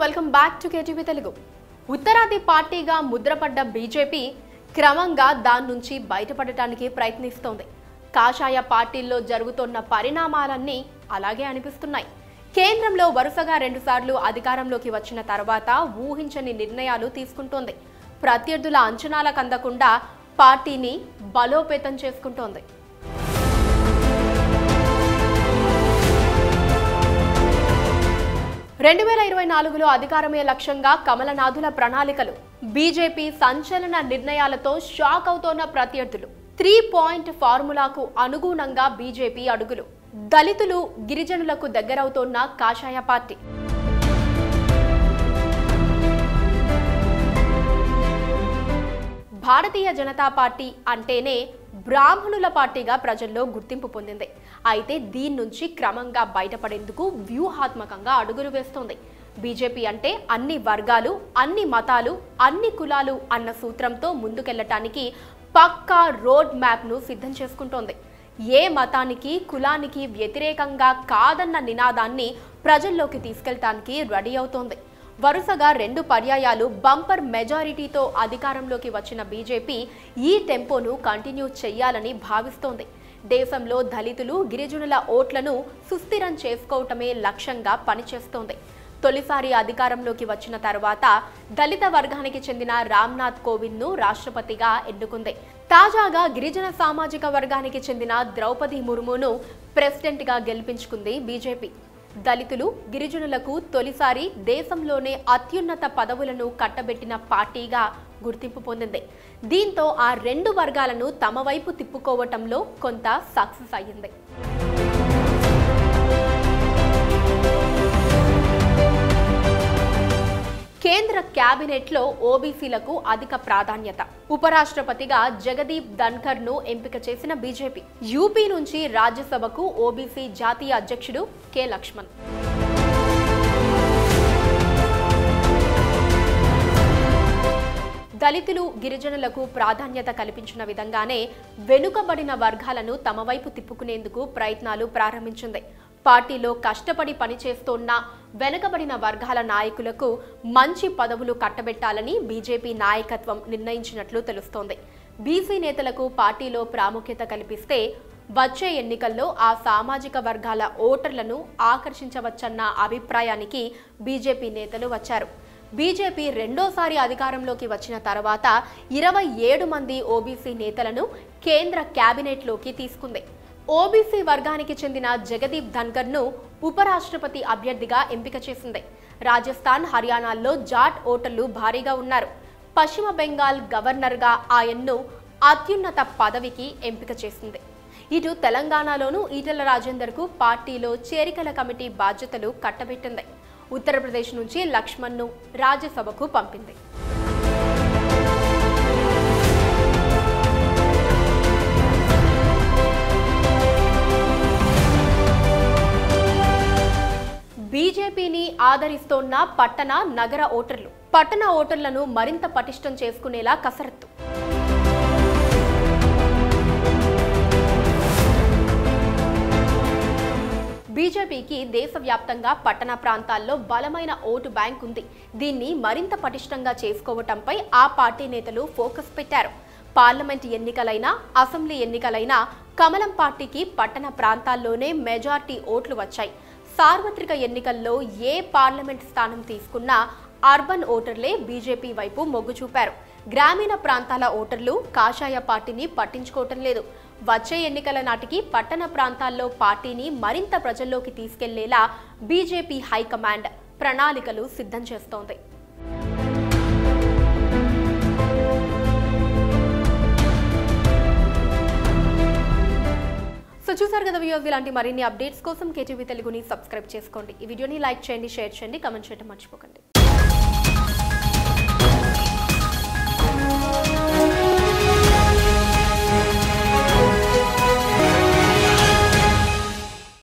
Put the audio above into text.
welcome back to KTV Telugu ఉత్తరాది పార్టీగా ముద్రపడ్డ BJP క్రమంగా దాని నుంచి బయటపడటానికి ప్రయత్నిస్తోంది కాషాయ పార్టీల్లో జరుగుతున్న పరిణామాలన్నీ అలాగే అనిపిస్తున్నాయి కేంద్రంలో వరుసగా రెండుసార్లు అధికారంలోకి వచ్చిన తర్వాత ఊహించని నిర్ణయాలు తీసుకుంటోంది ప్రత్యర్థుల అంచనాలకు అందకుండా పార్టీని బలోపేతం చేసుకుంటోంది రెండు వేల ఇరవై నాలుగులో అధికారమే లక్ష్యంగా కమలనాథుల ప్రణాళికలు బీజేపీ సంచలన నిర్ణయాలతో షాక్ అవుతోన్న ప్రత్యర్థులు త్రీ పాయింట్ ఫార్ములాకు అనుగుణంగా బీజేపీ అడుగులు దళితులు గిరిజనులకు దగ్గరవుతోన్న కాషాయ పార్టీ భారతీయ జనతా పార్టీ అంటేనే బ్రాహ్మణుల పార్టీగా ప్రజల్లో గుర్తింపు పొందింది అయితే దీని నుంచి క్రమంగా బయటపడేందుకు వ్యూహాత్మకంగా అడుగులు వేస్తోంది బీజేపీ అంటే అన్ని వర్గాలు అన్ని మతాలు అన్ని కులాలు అన్న సూత్రంతో ముందుకెళ్లటానికి పక్కా రోడ్ మ్యాప్ను సిద్ధం చేసుకుంటోంది ఏ మతానికి కులానికి వ్యతిరేకంగా కాదన్న నినాదాన్ని ప్రజల్లోకి తీసుకెళ్తానికి రెడీ అవుతోంది వరుసగా రెండు పర్యాయాలు బంపర్ మెజారిటీతో అధికారంలోకి వచ్చిన బీజేపీ ఈ టెంపోను కంటిన్యూ చేయాలని భావిస్తోంది దేశంలో దళితులు గిరిజనుల ఓట్లను సుస్థిరం చేసుకోవటమే లక్ష్యంగా పనిచేస్తోంది తొలిసారి అధికారంలోకి వచ్చిన తర్వాత దళిత వర్గానికి చెందిన రామ్నాథ్ కోవింద్ను రాష్ట్రపతిగా ఎన్నుకుంది తాజాగా గిరిజన సామాజిక వర్గానికి చెందిన ద్రౌపది ముర్మును ప్రెసిడెంట్గా గెలిపించుకుంది బీజేపీ దళితులు గిరిజనులకు తొలిసారి దేశంలోనే అత్యున్నత పదవులను కట్టబెట్టిన పార్టీగా గుర్తింపు పొందింది దీంతో ఆ రెండు వర్గాలను తమ వైపు తిప్పుకోవటంలో కొంత సక్సెస్ అయ్యింది కేంద్ర క్యాబినెట్లో ఓబీసీలకు అధిక ప్రాధాన్యత ఉపరాష్ట్రపతిగా జగదీప్ ధన్కర్ ను ఎంపిక చేసిన బీజేపీ యూపీ నుంచి రాజ్యసభకు ఓబీసీ జాతీయ అధ్యక్షుడు కె లక్ష్మణ్ దళితులు గిరిజనులకు ప్రాధాన్యత కల్పించిన విధంగానే వెనుకబడిన వర్గాలను తమ వైపు తిప్పుకునేందుకు ప్రయత్నాలు ప్రారంభించింది పార్టీలో కష్టపడి పనిచేస్తోన్న వెనుకబడిన వర్గాల నాయకులకు మంచి పదవులు కట్టబెట్టాలని బీజేపీ నాయకత్వం నిర్ణయించినట్లు తెలుస్తోంది బీసీ నేతలకు పార్టీలో ప్రాముఖ్యత కల్పిస్తే వచ్చే ఎన్నికల్లో ఆ సామాజిక వర్గాల ఓటర్లను ఆకర్షించవచ్చన్న అభిప్రాయానికి బీజేపీ నేతలు వచ్చారు బీజేపీ రెండోసారి అధికారంలోకి వచ్చిన తర్వాత ఇరవై ఏడు మంది ఓబీసీ నేతలను కేంద్ర క్యాబినెట్లోకి తీసుకుంది ఓబీసీ వర్గానికి చెందిన జగదీప్ ధన్కర్ను ఉపరాష్ట్రపతి అభ్యర్థిగా ఎంపిక చేసింది రాజస్థాన్ హర్యానాల్లో జాట్ ఓటర్లు భారీగా ఉన్నారు పశ్చిమ బెంగాల్ గవర్నర్గా ఆయన్ను అత్యున్నత పదవికి ఎంపిక చేసింది ఇటు తెలంగాణలోనూ ఈటెల రాజేందర్కు పార్టీలో చేరికల కమిటీ బాధ్యతలు కట్టబెట్టింది ఉత్తరప్రదేశ్ నుంచి లక్ష్మణ్ను రాజ్యసభకు పంపింది బీజేపీని ఆదరిస్తోన్న పట్టణ నగర ఓటర్లు పట్టణ ఓటర్లను మరింత పటిష్టం చేసుకునేలా కసరత్తు బీజేపీకి దేశవ్యాప్తంగా పట్టణ ప్రాంతాల్లో బలమైన ఓటు బ్యాంక్ ఉంది దీన్ని మరింత పటిష్టంగా చేసుకోవటంపై ఆ పార్టీ నేతలు ఫోకస్ పెట్టారు పార్లమెంట్ ఎన్నికలైనా అసెంబ్లీ ఎన్నికలైనా కమలం పార్టీకి పట్టణ ప్రాంతాల్లోనే మెజార్టీ ఓట్లు వచ్చాయి సార్వత్రిక ఎన్నికల్లో ఏ పార్లమెంట్ స్థానం తీసుకున్నా అర్బన్ ఓటర్లే బీజేపీ వైపు మొగ్గు చూపారు గ్రామీణ ప్రాంతాల ఓటర్లు కాషాయ పార్టీని పట్టించుకోవటం లేదు వచ్చే ఎన్నికల నాటికి పట్టణ ప్రాంతాల్లో పార్టీని మరింత ప్రజల్లోకి తీసుకెళ్లేలా బీజేపీ హైకమాండ్ ప్రణాళికలు సిద్ధం చేస్తోంది సో చూసారు కదా వ్యూస్ ఇలాంటి మరిన్ని అప్డేట్స్ కోసం కేటీవీ తెలుగుని సబ్స్క్రైబ్ చేసుకోండి ఈ వీడియోని లైక్ చేయండి షేర్ చేయండి కమెంట్ చేయడం మర్చిపోకండి